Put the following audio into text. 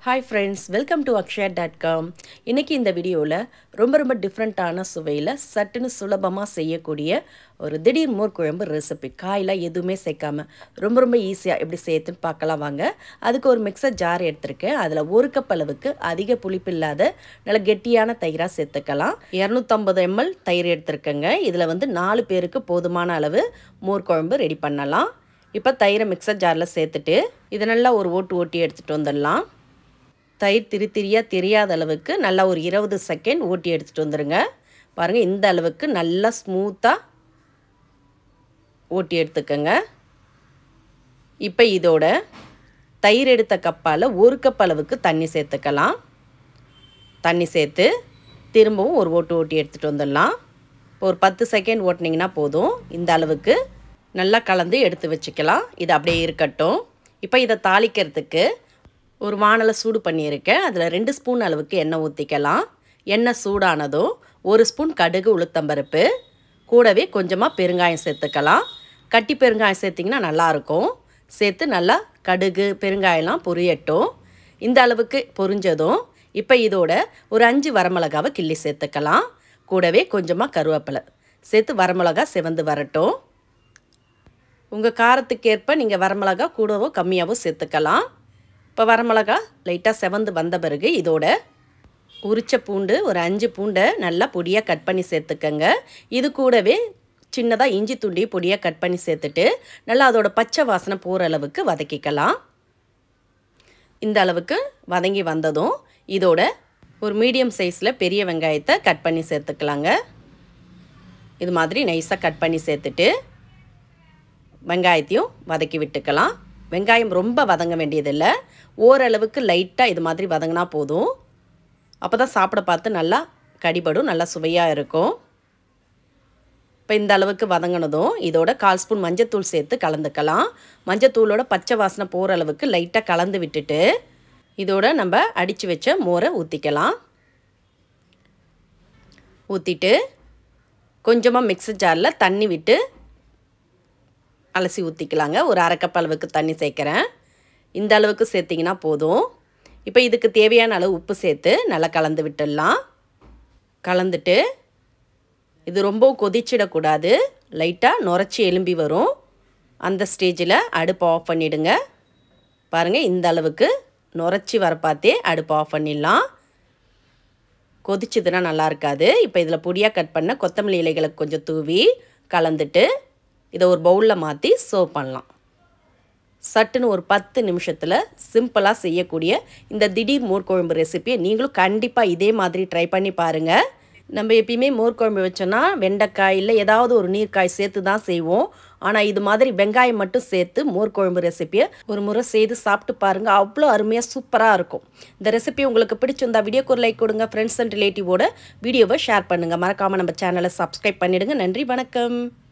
hi friends welcome to Akshaya dot com இன்றைக்கி இந்த வீடியோவில் ரொம்ப ரொம்ப டிஃப்ரெண்ட்டான சுவையில் சட்டுன்னு சுலபமாக செய்யக்கூடிய ஒரு திடீர் மோர் குழம்பு ரெசிபி காயெலாம் எதுவுமே சேர்க்காம ரொம்ப ரொம்ப ஈஸியாக எப்படி சேர்த்துன்னு பார்க்கலாம் வாங்க அதுக்கு ஒரு மிக்சர் ஜார் எடுத்திருக்கேன் அதில் ஒரு கப் அளவுக்கு அதிக புளிப்பு இல்லாத நல்ல கெட்டியான தயிராக சேர்த்துக்கலாம் இரநூத்தம்பது எம்எல் தயிர் எடுத்திருக்கேங்க இதில் வந்து நாலு பேருக்கு போதுமான அளவு மோர் குழம்பு ரெடி பண்ணலாம் இப்போ தயிரை மிக்சர் ஜாரில் சேர்த்துட்டு இதை நல்லா ஒரு ஓட்டு ஓட்டி எடுத்துகிட்டு வந்துடலாம் தயிர் திரி திரியாக தெரியாத அளவுக்கு நல்லா ஒரு இருபது செகண்ட் ஓட்டி எடுத்துகிட்டு வந்துடுங்க பாருங்கள் இந்த அளவுக்கு நல்லா ஸ்மூத்தாக ஓட்டி எடுத்துக்கோங்க இப்போ இதோட தயிர் எடுத்த கப்பால் ஒரு கப் அளவுக்கு தண்ணி சேர்த்துக்கலாம் தண்ணி சேர்த்து திரும்பவும் ஒரு ஓட்டு ஓட்டி எடுத்துகிட்டு வந்துடலாம் இப்போ ஒரு பத்து செகண்ட் ஓட்டினீங்கன்னா போதும் இந்த அளவுக்கு நல்லா கலந்து எடுத்து வச்சுக்கலாம் இது அப்படியே இருக்கட்டும் இப்போ இதை தாளிக்கிறதுக்கு ஒரு வானலை சூடு பண்ணியிருக்கேன் அதில் ரெண்டு ஸ்பூன் அளவுக்கு எண்ணெய் ஊற்றிக்கலாம் எண்ணெய் சூடானதும் ஒரு ஸ்பூன் கடுகு உளுத்தம்பருப்பு கூடவே கொஞ்சமாக பெருங்காயம் சேர்த்துக்கலாம் கட்டி பெருங்காயம் சேர்த்திங்கன்னா நல்லாயிருக்கும் சேர்த்து நல்லா கடுகு பெருங்காயம்லாம் பொரியட்டும் இந்த அளவுக்கு பொரிஞ்சதும் இப்போ இதோட ஒரு அஞ்சு வரமிளகாவை கிள்ளி சேர்த்துக்கலாம் கூடவே கொஞ்சமாக கருவேப்பிலை சேர்த்து வரமிளகா சிவந்து வரட்டும் உங்கள் காரத்துக்கேற்ப நீங்கள் வரமிளகா கூடவோ கம்மியாகவோ சேர்த்துக்கலாம் இப்போ வரமிளகா லைட்டாக செவந்து வந்த பிறகு இதோட உரிச்ச பூண்டு ஒரு அஞ்சு பூண்டை நல்லா பொடியாக கட் பண்ணி சேர்த்துக்கங்க இது கூடவே சின்னதாக இஞ்சி துண்டி பொடியாக கட் பண்ணி சேர்த்துட்டு நல்லா அதோட பச்சை வாசனை போகிற அளவுக்கு வதக்கிக்கலாம் இந்த அளவுக்கு வதங்கி வந்ததும் இதோட ஒரு மீடியம் சைஸில் பெரிய வெங்காயத்தை கட் பண்ணி சேர்த்துக்கலாங்க இது மாதிரி நைஸாக கட் பண்ணி சேர்த்துட்டு வெங்காயத்தையும் வதக்கி விட்டுக்கலாம் வெங்காயம் ரொம்ப வதங்க வேண்டியதில்லை ஓரளவுக்கு லைட்டாக இது மாதிரி வதங்கினா போதும் அப்போ தான் சாப்பிட பார்த்து நல்லா கடிபடும் நல்லா சுவையாக இருக்கும் இப்போ இந்த அளவுக்கு வதங்கினதும் இதோட கால் ஸ்பூன் மஞ்சத்தூள் சேர்த்து கலந்துக்கலாம் மஞ்சத்தூளோட பச்சை வாசனை போகிற அளவுக்கு லைட்டாக கலந்து விட்டுட்டு இதோட நம்ம அடித்து வச்ச மோரை ஊற்றிக்கலாம் ஊற்றிட்டு கொஞ்சமாக மிக்ஸி ஜாரில் தண்ணி விட்டு அலசி ஊற்றிக்கலாங்க ஒரு அரை கப் அளவுக்கு தண்ணி சேர்க்குறேன் இந்த அளவுக்கு சேர்த்திங்கன்னா போதும் இப்போ இதுக்கு தேவையான அளவு உப்பு சேர்த்து நல்லா கலந்து விட்டுடலாம் கலந்துட்டு இது ரொம்ப கொதிச்சிடக்கூடாது லைட்டாக நுரைச்சி எலும்பி வரும் அந்த ஸ்டேஜில் அடுப்பை ஆஃப் பண்ணிவிடுங்க பாருங்கள் இந்த அளவுக்கு நுரைச்சி வர பார்த்தே அடுப்பை ஆஃப் பண்ணிடலாம் கொதிச்சதுன்னா நல்லா இருக்காது இப்போ இதில் பொடியாக கட் பண்ண கொத்தமல்லி இலைகளை கொஞ்சம் தூவி கலந்துட்டு இதை ஒரு பவுலில் மாற்றி சர்வ் பண்ணலாம் சட்டுன்னு ஒரு பத்து நிமிஷத்தில் சிம்பிளாக செய்யக்கூடிய இந்த திடீர் மோர் குழம்பு ரெசிப்பியை நீங்களும் கண்டிப்பாக இதே மாதிரி ட்ரை பண்ணி பாருங்கள் நம்ம எப்பயுமே மோர் குழம்பு வச்சோன்னா வெண்டைக்காய் இல்லை ஏதாவது ஒரு நீர்க்காய் சேர்த்து தான் செய்வோம் ஆனால் இது மாதிரி வெங்காயம் மட்டும் சேர்த்து மோர் குழம்பு ரெசிப்பியை ஒரு முறை செய்து சாப்பிட்டு பாருங்கள் அவ்வளோ அருமையாக சூப்பராக இருக்கும் இந்த ரெசிபி உங்களுக்கு பிடிச்சிருந்தா வீடியோக்கு ஒரு லைக் கொடுங்க ஃப்ரெண்ட்ஸ் அண்ட் ரிலேட்டிவோட வீடியோவை ஷேர் பண்ணுங்கள் மறக்காமல் நம்ம சேனலை சப்ஸ்கிரைப் பண்ணிவிடுங்க நன்றி வணக்கம்